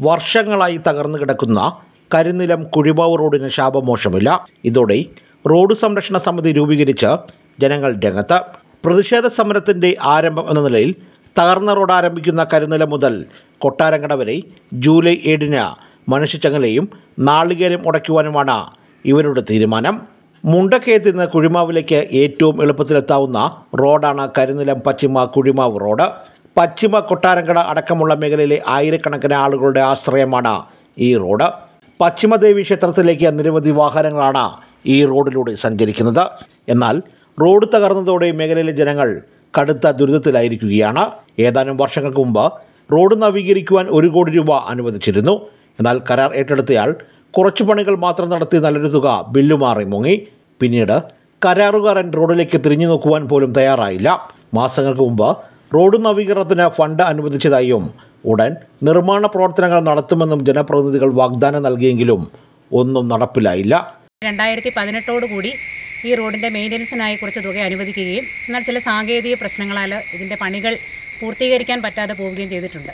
വർഷങ്ങളായി തകർന്നു കിടക്കുന്ന കരിനിലം കുഴിമാവ് റോഡിന് ശാപമോശമില്ല ഇതോടെ റോഡ് സംരക്ഷണ സമിതി രൂപീകരിച്ച് ജനങ്ങൾ രംഗത്ത് പ്രതിഷേധ സമരത്തിൻ്റെ ആരംഭം എന്ന നിലയിൽ തകർന്ന റോഡ് ആരംഭിക്കുന്ന കരിനിലം മുതൽ കൊട്ടാരങ്കട വരെ ജൂലൈ ഏഴിന് മനുഷ്യച്ചങ്ങലയും നാളികേരം ഉടയ്ക്കുവാനുമാണ് ഇവരുടെ തീരുമാനം മുണ്ടക്കയത്ത് നിന്ന് കുഴിമാവിലേക്ക് ഏറ്റവും എളുപ്പത്തിലെത്താവുന്ന റോഡാണ് കരിനിലം പശ്ചിമ കുഴിമാവ് റോഡ് പശ്ചിമ കൊട്ടാരങ്കട അടക്കമുള്ള മേഖലയിലെ ആയിരക്കണക്കിന് ആളുകളുടെ ആശ്രയമാണ് ഈ റോഡ് പശ്ചിമദേവി ക്ഷേത്രത്തിലേക്ക് നിരവധി വാഹനങ്ങളാണ് ഈ റോഡിലൂടെ സഞ്ചരിക്കുന്നത് എന്നാൽ റോഡ് തകർന്നതോടെ മേഖലയിലെ ജനങ്ങൾ കടുത്ത ദുരിതത്തിലായിരിക്കുകയാണ് ഏതാനും വർഷങ്ങൾക്ക് മുമ്പ് റോഡ് നവീകരിക്കുവാൻ ഒരു കോടി രൂപ അനുവദിച്ചിരുന്നു എന്നാൽ കരാർ ഏറ്റെടുത്തയാൾ കുറച്ചു പണികൾ മാത്രം നടത്തി നല്ലൊരു തുക ബില്ലുമാറി മുങ്ങി പിന്നീട് കരാറുകാരൻ റോഡിലേക്ക് തിരിഞ്ഞു നോക്കുവാൻ പോലും തയ്യാറായില്ല മാസങ്ങൾക്ക് മുമ്പ് റോഡ് നവീകരണത്തിന് ഫണ്ട് അനുവദിച്ചതായും ഉടൻ നിർമ്മാണ പ്രവർത്തനങ്ങൾ നടത്തുമെന്നും ജനപ്രതിനിധികൾ വാഗ്ദാനം നൽകിയെങ്കിലും ഒന്നും നടപ്പിലായില്ല രണ്ടായിരത്തി പതിനെട്ടോടുകൂടി ഈ റോഡിൻ്റെ മെയിൻ്റനൻസിനായി കുറച്ച് തുക അനുവദിക്കുകയും എന്നാൽ ചില സാങ്കേതിക പ്രശ്നങ്ങളാൽ ഇതിൻ്റെ പണികൾ പൂർത്തീകരിക്കാൻ പറ്റാതെ പോവുകയും ചെയ്തിട്ടുണ്ട്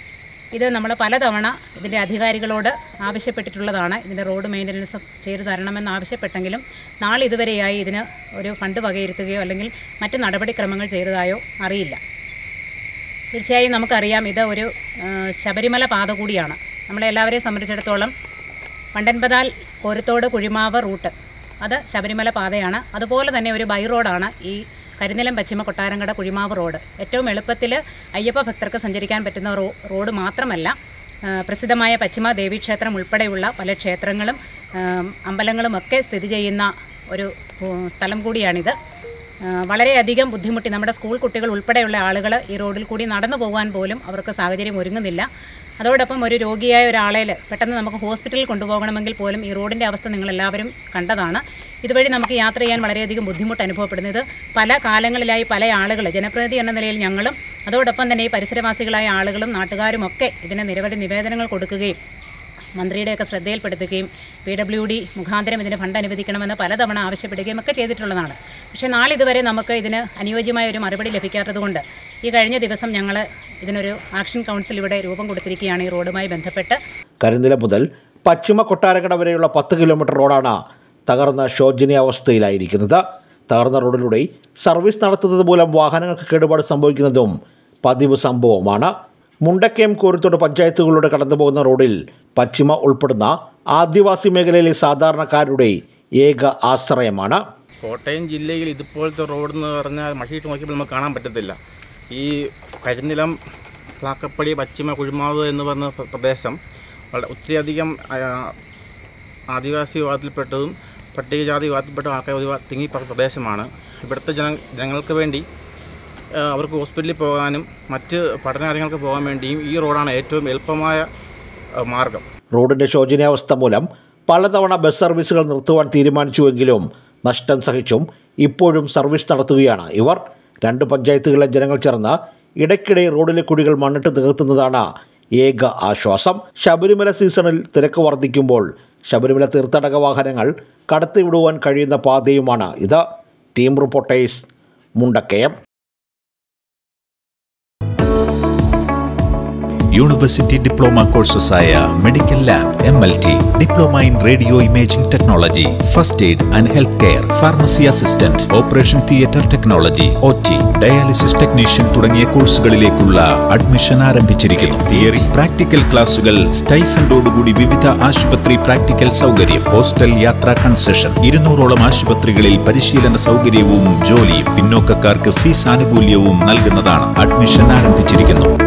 ഇത് നമ്മൾ പലതവണ ഇതിൻ്റെ അധികാരികളോട് ആവശ്യപ്പെട്ടിട്ടുള്ളതാണ് ഇതിൻ്റെ റോഡ് മെയിൻ്റനൻസ് ചെയ്തു തരണമെന്ന് ആവശ്യപ്പെട്ടെങ്കിലും നാളിതുവരെയായി ഇതിന് ഒരു ഫണ്ട് വകയിരുത്തുകയോ അല്ലെങ്കിൽ മറ്റ് നടപടിക്രമങ്ങൾ ചെയ്തതായോ അറിയില്ല തീർച്ചയായും നമുക്കറിയാം ഇത് ഒരു ആ, ശബരിമല പാത കൂടിയാണ് നമ്മളെല്ലാവരെയും സംബന്ധിച്ചിടത്തോളം വണ്ടൻപതാൽ കോരത്തോട് കുഴിമാവ് റൂട്ട് അത് ശബരിമല പാതയാണ് അതുപോലെ തന്നെ ഒരു ബൈ റോഡാണ് ഈ കരിനിലം പശ്ചിമ കൊട്ടാരങ്കട കുഴിമാവ് റോഡ് ഏറ്റവും എളുപ്പത്തിൽ അയ്യപ്പ ഭക്തർക്ക് സഞ്ചരിക്കാൻ പറ്റുന്ന റോ റോഡ് മാത്രമല്ല ആ, പ്രസിദ്ധമായ പശ്ചിമ ദേവീക്ഷേത്രം ഉൾപ്പെടെയുള്ള പല ക്ഷേത്രങ്ങളും ആ, അമ്പലങ്ങളും ഒക്കെ സ്ഥിതി ചെയ്യുന്ന ഒരു ഉം, സ്ഥലം കൂടിയാണിത് ആ, വളരെയധികം ബുദ്ധിമുട്ടി നമ്മുടെ സ്കൂൾ കുട്ടികൾ ഉൾപ്പെടെയുള്ള ആളുകൾ ഈ റോഡിൽ കൂടി നടന്നു പോകാൻ പോലും അവർക്ക് സാഹചര്യം ഒരുങ്ങുന്നില്ല അതോടൊപ്പം ഒരു രോഗിയായ ഒരാളെ പെട്ടെന്ന് നമുക്ക് ഹോസ്പിറ്റലിൽ കൊണ്ടുപോകണമെങ്കിൽ പോലും ഈ റോഡിൻ്റെ അവസ്ഥ നിങ്ങളെല്ലാവരും കണ്ടതാണ് ഇതുവഴി നമുക്ക് യാത്ര ചെയ്യാൻ വളരെയധികം ബുദ്ധിമുട്ട് അനുഭവപ്പെടുന്നത് പല കാലങ്ങളിലായി പല ആളുകൾ ജനപ്രതിനിധി എന്ന നിലയിൽ ഞങ്ങളും അതോടൊപ്പം തന്നെ ഈ പരിസരവാസികളായ ആളുകളും നാട്ടുകാരും ഒക്കെ ഇതിന് നിരവധി നിവേദനങ്ങൾ കൊടുക്കുകയും മന്ത്രിയുടെയൊക്കെ ശ്രദ്ധയിൽപ്പെടുത്തുകയും പി ഡബ്ല്യു ഡി മുഖാന്തരം ഇതിന് ഫണ്ട് അനുവദിക്കണമെന്ന് പലതവണ ആവശ്യപ്പെടുകയും ഒക്കെ ചെയ്തിട്ടുള്ളതാണ് പക്ഷേ നാളിതുവരെ നമുക്ക് ഇതിന് അനുയോജ്യമായ ഒരു മറുപടി ലഭിക്കാത്തതുകൊണ്ട് ഈ കഴിഞ്ഞ ദിവസം ഞങ്ങൾ ഇതിനൊരു ആക്ഷൻ കൗൺസിൽ ഇവിടെ രൂപം കൊടുത്തിരിക്കുകയാണ് ഈ റോഡുമായി ബന്ധപ്പെട്ട് കരിനില മുതൽ പശ്ചിമ കൊട്ടാരക്കട വരെയുള്ള പത്ത് കിലോമീറ്റർ റോഡാണ് തകർന്ന ശോചനീയാവസ്ഥയിലായിരിക്കുന്നത് തകർന്ന റോഡിലൂടെ സർവീസ് നടത്തുന്നത് മൂലം വാഹനങ്ങൾക്ക് കേടുപാട് സംഭവിക്കുന്നതും പതിവ് സംഭവമാണ് മുണ്ടക്കയം കോരത്തോട് പഞ്ചായത്തുകളിലൂടെ കടന്നുപോകുന്ന റോഡിൽ പശ്ചിമ ഉൾപ്പെടുന്ന ആദിവാസി മേഖലയിലെ സാധാരണക്കാരുടെ ഏക ആശ്രയമാണ് കോട്ടയം ജില്ലയിൽ ഇതുപോലത്തെ റോഡ് എന്ന് പറഞ്ഞാൽ മഷിയിട്ട് നോക്കിയപ്പോൾ നമുക്ക് കാണാൻ പറ്റത്തില്ല ഈ കരിനിലം പ്ലാക്കപ്പടി പശ്ചിമ കുഴിമാവ് എന്ന് പറഞ്ഞ പ്ര- പ്രദേശം വളരെ ഒത്തിരിയധികം ആ, ആദിവാസി വിഭാഗത്തിൽപ്പെട്ടതും പട്ടികജാതി വിഭാഗത്തിൽപ്പെട്ട ആൾക്കാർ ഒരു തിങ്ങി പറഞ്ഞ പ്രദേശമാണ് ഇവിടുത്തെ ജന ജനങ്ങൾക്ക് വേണ്ടി ആ, അവർക്ക് ഹോസ്പിറ്റലിൽ പോകാനും മറ്റ് പഠനകാര്യങ്ങൾക്ക് പോകാൻ വേണ്ടിയും ഈ റോഡാണ് ഏറ്റവും എളുപ്പമായ ആ, മാർഗം റോഡിൻ്റെ ശോചനീയാവസ്ഥ മൂലം പലതവണ ബസ് സർവീസുകൾ നിർത്തുവാൻ തീരുമാനിച്ചുവെങ്കിലും നഷ്ടം സഹിച്ചും ഇപ്പോഴും സർവീസ് നടത്തുകയാണ് ഇവർ രണ്ട് പഞ്ചായത്തുകളിലെ ജനങ്ങൾ ചേർന്ന് ഇടയ്ക്കിടെ റോഡിലെ കുഴികൾ മണ്ണിട്ട് നികത്തുന്നതാണ് ഏക ആശ്വാസം ശബരിമല സീസണിൽ തിരക്ക് വർദ്ധിക്കുമ്പോൾ ശബരിമല തീർത്ഥാടക വാഹനങ്ങൾ കടത്തിവിടുവാൻ കഴിയുന്ന പാതയുമാണ് ഇത് team reporters Mundakayam university diploma കോഴ്സസായ medical lab M L T diploma in radio imaging technology first aid and health care pharmacy assistant operation theatre technology O T dialysis technician തുടങ്ങിയ കോഴ്സുകളിലേക്കുള്ള അഡ്മിഷൻ ആരംഭിച്ചിരിക്കുന്നു തിയറി പ്രാക്ടിക്കൽ ക്ലാസുകൾ സ്റ്റൈഫൻഡോടുകൂടി വിവിധ ആശുപത്രി practical സൗകര്യം hostel യാത്രാ കൺസെഷൻ ഇരുന്നൂറോളം ആശുപത്രികളിൽ പരിശീലന സൗകര്യവും ജോലിയും പിന്നോക്കക്കാർക്ക് ഫീസ് ആനുകൂല്യവും നൽകുന്നതാണ് അഡ്മിഷൻ ആരംഭിച്ചിരിക്കുന്നു